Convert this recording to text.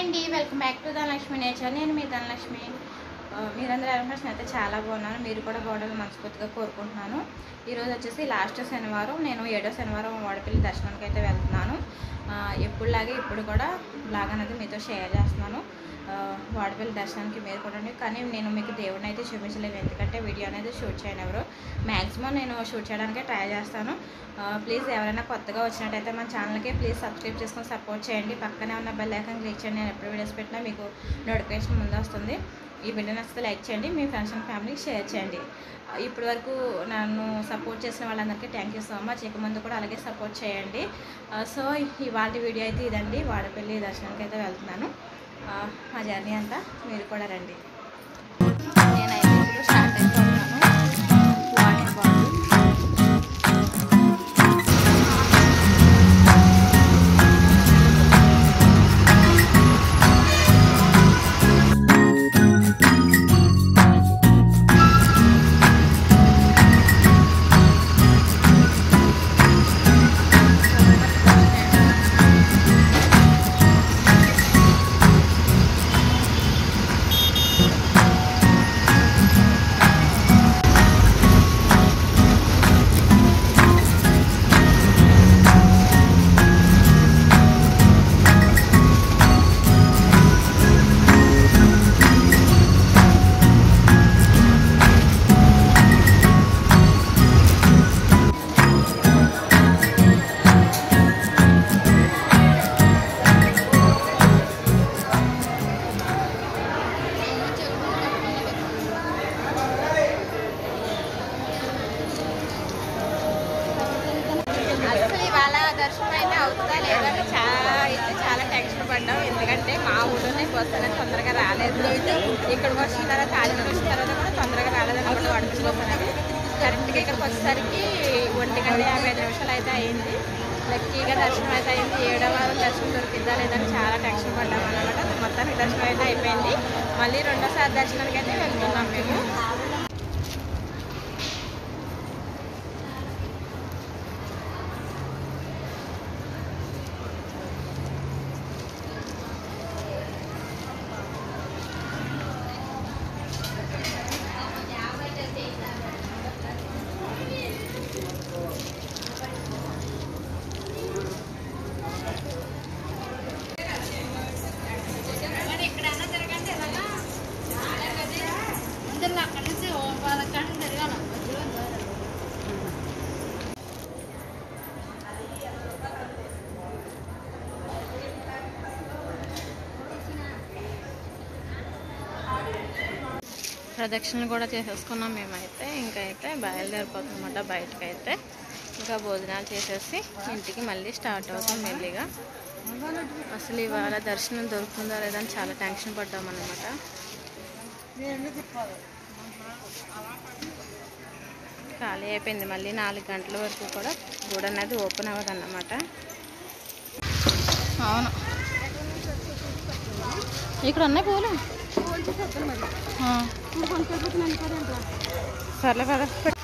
అండి welcome back to Dhanalakshmi nature నేను మీ ధనలక్ష్మి ఆ, మీరందరూ ఎవరి అయితే చాలా బాగున్నాను మీరు కూడా బాగుండాలని మనస్ఫూర్తిగా కోరుకుంటున్నాను ఈరోజు వచ్చేసి లాస్ట్ శనివారం నేను ఏడో శనివారం వాడపల్లి దర్శనానికి అయితే వెళ్తున్నాను ఆ, ఎప్పుడులాగే ఇప్పుడు కూడా బ్లాగ్ అనేది మీతో షేర్ చేస్తున్నాను ఆ, వాడపల్లి దర్శనానికి మీరు కూడా రండి. కానీ నేను మీకు దేవుడిని అయితే చూపించలేదు ఎందుకంటే వీడియో అనేది షూట్ చేయను ఎవరు మ్యాక్సిమం నేను షూట్ చేయడానికే ట్రై చేస్తాను ప్లీజ్ ఎవరైనా కొత్తగా వచ్చినట్టయితే మన ఛానల్కి ప్లీజ్ సబ్స్క్రైబ్ చేసుకొని సపోర్ట్ చేయండి పక్కనే ఉన్న బెల్ ఐకాన్ క్లిక్ చేయండి నేను ఎప్పుడు వీడియోస్ పెట్టినా మీకు నోటిఫికేషన్ ముందు వస్తుంది ఈ వీడియో నచ్చితే లైక్ చేయండి మీ ఫ్రెండ్స్ అండ్ ఫ్యామిలీకి షేర్ చేయండి ఇప్పటి వరకు నన్ను సపోర్ట్ చేసిన వాళ్ళందరికీ థ్యాంక్ యూ సో మచ్ ఇక ముందు కూడా అలాగే సపోర్ట్ చేయండి సో ఇవాళ వీడియో అయితే ఇదండి వాడపల్లి దర్శనానికి అయితే వెళ్తున్నాను ఆ, మా జర్నీ అంతా మీరు కూడా రండి నేనైతే ఇప్పుడు స్టార్ట్ అయిపోతున్నాను వాటర్ బాటిల్ అసలు ఇవాళ దర్శనం అయితే అవుతుందా లేదా అని చాలా అయితే చాలా టెన్షన్ పడ్డాం ఎందుకంటే మా ఊళ్ళోనే బస్సు అనేది తొందరగా రాలేదు ఇక్కడికి వచ్చిన తర్వాత కాలేజీకి వచ్చిన తర్వాత కూడా తొందరగా రాలేదు అనుకుంటే వడపల్లి బస్సు అనేది కరెక్ట్గా ఇక్కడికి వచ్చేసరికి ఒంటి గంట యాభై ఐదు నిమిషాలు అయితే అయింది లక్కీగా దర్శనం అయితే అయింది ఏడో వారం దర్శనం దొరికిద్దా లేదని చాలా టెన్షన్ పడ్డాం అనమాట మొత్తానికి దర్శనం అయితే అయిపోయింది మళ్ళీ రెండోసారి దర్శనానికి అయితే వెళ్తున్నాం మేము ప్రదక్షిణలు కూడా చేసేసుకున్నాం మేమైతే ఇంకా అయితే బయలుదేరిపోతున్నమాట బయటకు అయితే ఇంకా భోజనాలు చేసేసి ఇంటికి మళ్ళీ స్టార్ట్ అవుతాం మెల్లిగా అసలు ఇవాళ దర్శనం దొరుకుతుందా లేదా అని చాలా టెన్షన్ పడ్డాం అనమాట ఖాళీ అయిపోయింది మళ్ళీ నాలుగు గంటల వరకు కూడా గుడి అనేది ఓపెన్ అవ్వదు అన్నమాట అవును ఇక్కడ ఉన్నాయి పూలు ఆ. సర్లే పద